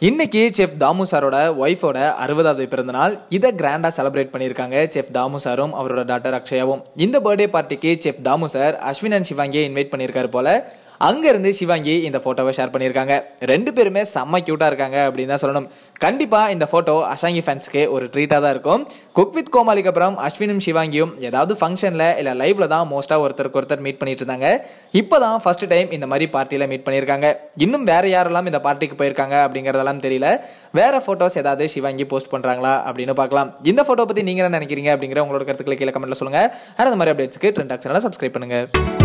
இன்னைக்கு செஃப் தாமு சாரோட ஒய்ஃபோட அறுபதாவது பிறந்த நாள் இதை கிராண்டா செலிப்ரேட் பண்ணியிருக்காங்க செஃப் தாமு சாரும் அவரோட டாக்டர் அக்ஷயாவும் இந்த பர்த்டே பார்ட்டிக்கு chef Damu sir Ashwin and சிவாங்கியை இன்வைட் பண்ணியிருக்காரு போல அங்க இருந்து சிவாங்கி இந்த போட்டோவை ஷேர் பண்ணியிருக்காங்க ரெண்டு பேருமே செம்ம கியூட்டா இருக்காங்க அப்படின்னு தான் சொல்லணும் கண்டிப்பா இந்த போட்டோ அஷாங்கி ஃபேன்ஸ்க்கு ஒரு ட்ரீட்டா தான் இருக்கும் குக் வித் கோமாளிக்கு அப்புறம் அஸ்வினும் சிவாங்கியும் ஏதாவது ஃபங்க்ஷன்ல இல்ல லைவ்ல தான் மோஸ்டா ஒருத்தருக்கு ஒருத்தர் மீட் பண்ணிட்டு இருந்தாங்க இப்போதான் ஃபர்ஸ்ட் டைம் இந்த மாதிரி பார்ட்டியில மீட் பண்ணியிருக்காங்க இன்னும் வேற யாரெல்லாம் இந்த பார்ட்டிக்கு போயிருக்காங்க அப்படிங்கறதெல்லாம் தெரியல வேற போட்டோஸ் ஏதாவது சிவாங்கி போஸ்ட் பண்றாங்களா அப்படின்னு பார்க்கலாம் இந்த போட்டோ பத்தி நீங்க என்ன நினைக்கிறீங்க அப்படிங்கிற உங்களோட கருத்துக்களை கீழே கமெண்ட்ல சொல்லுங்க வேற இந்த மாதிரி அப்டேட்ஸ்க்கு ட்ரெண்ட் ஆக்ஷனால சப்ஸ்கிரைப் பண்ணுங்க